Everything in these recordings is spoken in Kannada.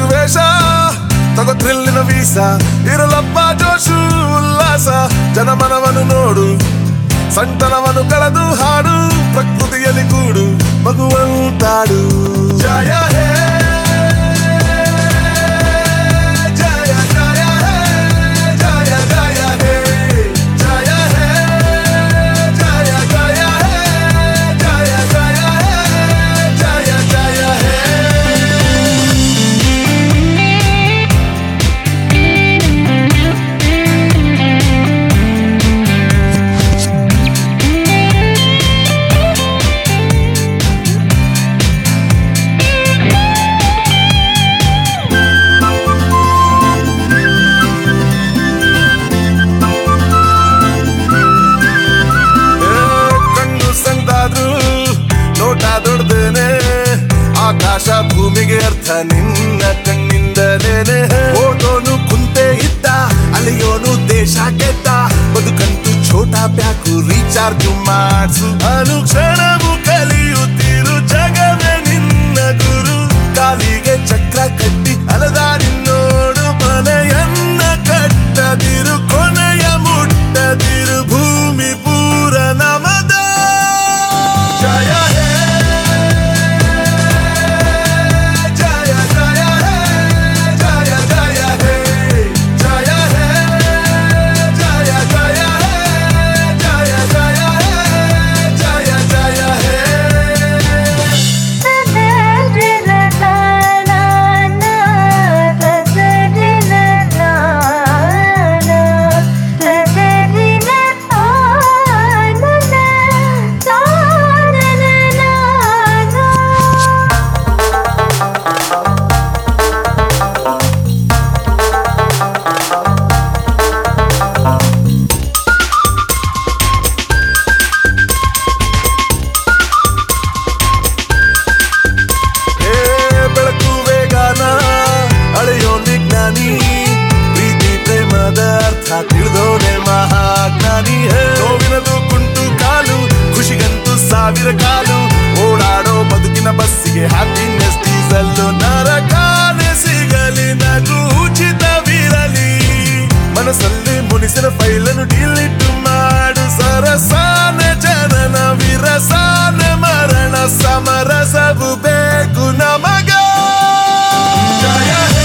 ವೇಷ ತಗೋ ಥ್ರಿಲ್ಲಿನ ವೀಸ ಇರಲಪ್ಪ ಜೋಶು ಉಲ್ಲಾಸ ಜನಮನವನ್ನು ನೋಡು ಸಂತನವನ್ನು ಕಳೆದು ಹಾಡು ಪ್ರಕೃತಿಯಲ್ಲಿ ಕೂಡು ಮಗುವಂತಾಡು ಜಯ ಹೇ ಜಯ ಜಯ ಹೇ ಜಯ ಜಯ ಹೇ ಜಯ ಹೇ ಜಯ ಜಯ ಹೇ ಜಯ ಜಯ ಹೇ ಜಯ ಜಯ ಹೇ ಏ, ಕಣ್ಣು ಸಂದಾದ್ರು ನೋಟ ದೊಡ್ದೇನೆ ಆಕಾಶ ಭೂಮಿಗೆ ಅರ್ಥ ನಿನ್ನ ಕಣ್ಣಿಂದಲೇನೆ ಓದೋನು ಕುಂತೆ ಇದ್ದ ಅಲಿಯೋನು ದೇಶ ಗೆದ್ದ ಬದುಕಂತೂ ಛೋಟ ಬ್ಯಾಕು ರೀಚಾರ್ಜ್ ಮಾಡ್ಸು ಅನುಕ್ಷಣವು ಕಲಿಯುತ್ತಿರು ಜಗವೇ ನಿನ್ನ ಗುರು ಕಾಲಿಗೆ ಚಕ್ರ ಕಟ್ಟಿ ಅಲದಾರಿ ನೋಡು ಮನೆಯನ್ನ ಕಟ್ಟದಿರು ಕೊನೆಯ ಮುಟ್ಟದಿರು ಭೂಮಿ ಪೂರ ನಮದ ಜಯ ಹೇ ಜಯ ಜಯ ಹೇ ಜಯ ಜಯ ಹೇ ಜಯ ಹೇ ಜಯ ಜಯ ಹೇ ಜಯ ಜಯ ಹೇ ಜಯ ಜಯ ಹೇ ಏ ಬೆಳಕು ವೇಗಾನ ಅಳೆಯೋ ವಿಜ್ಞಾನಿ ಪ್ರೀತಿ ಪ್ರೇಮದ ಅರ್ಥ ತಿಳಿದೋನೆ ಮಹಾಜ್ಞಾನಿ ಹೇ. ನೋವಿನದು ಕುಂಟು ಕಾಲು ಖುಷಿಗಂತೂ ಸಾವಿರ ಕಾಲು ಓಡಾಡೋ ಬದುಕಿನ ಬಸ್ಸಿಗೆ ಹ್ಯಾಪಿನೆಸ್ ಡೀಸಲ್ಲು ನರಕಾನೆ ಸಿಗಲಿ ನಗು ಉಚಿತವಿರಲಿ ಮನಸ್ಸಲ್ಲಿ ಮುನಿಸಿನ ಫೈಲನ್ನು ಡಿಲೀಟ್ ಮಾಡು ಸರಸಾನ ಜನನ ವಿರಸಾನ ಮರಣ ಸಮರಸವು ಬೇಕು ನಮಗ ಜಯ ಹೇ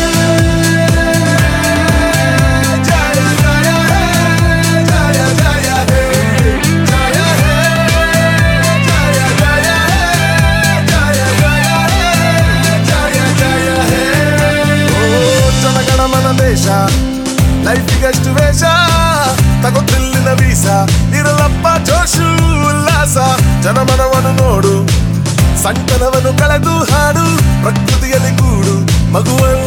ಜಯ ಜಯ ಹೇ ಜಯ ಜಯ ಹೇ ಜಯ ಹೇ ಜಯ ಜಯ ಹೇ ಜಯ ಜಯ ಹೇ ಜಯ ಜಯ ಹೇ ಓ ಜನಗಣಮನ ದೇಶ ಲೈಫಿಗಷ್ಟು ವೇಷ ತಗೋ ಥ್ರಿಲ್ಲಿನ ವೀಸ ಇರಲಪ್ಪ ಜೋಶು ಉಲ್ಲಾಸ ಜನಮನವನ್ನು ನೋಡು ಸಂಕಲವನ್ನು ಕಳೆದು ಹಾಡು ಪ್ರಕೃತಿಯಲ್ಲಿ ಕೂಡು ಮಗುವನ್ನು